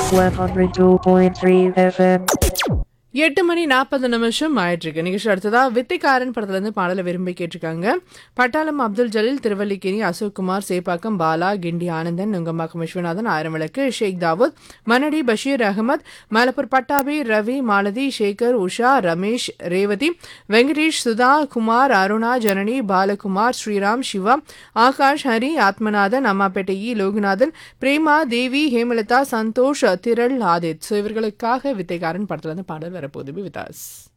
102.3 FM. எட்டு மணி நாற்பது நிமிஷம் ஆயிட்டிருக்கு நிகழ்ச்சி அடுத்ததா வித்தைக்காரன் படத்துல இருந்து பாடலை விரும்பி கேட்டிருக்காங்க பட்டாளம் அப்துல் ஜலீல் திருவல்லிக்கேணி அசோக் குமார் சேப்பாக்கம் பாலா கிண்டி ஆனந்தன் நுங்கம்பாக்கம் விஸ்வநாதன் ஆயிரம்விளக்கு ஷேக் தாவூத் மணடி பஷீர் அகமத் மலப்பூர் பட்டாபி ரவி மாலதி சேகர் உஷா ரமேஷ் ரேவதி வெங்கடேஷ் சுதா குமார் அருணா ஜனனி பாலகுமார் ஸ்ரீராம் சிவா ஆகாஷ் ஹரி ஆத்மநாதன் அம்மாப்பேட்டை இ லோகநாதன் பிரேமா தேவி ஹேமலதா சந்தோஷ் திரள் ஆதித் ஸோ இவர்களுக்காக வித்தைக்காரன் படத்துல இருந்து பாடல் வரப்போகுது விதாஸ்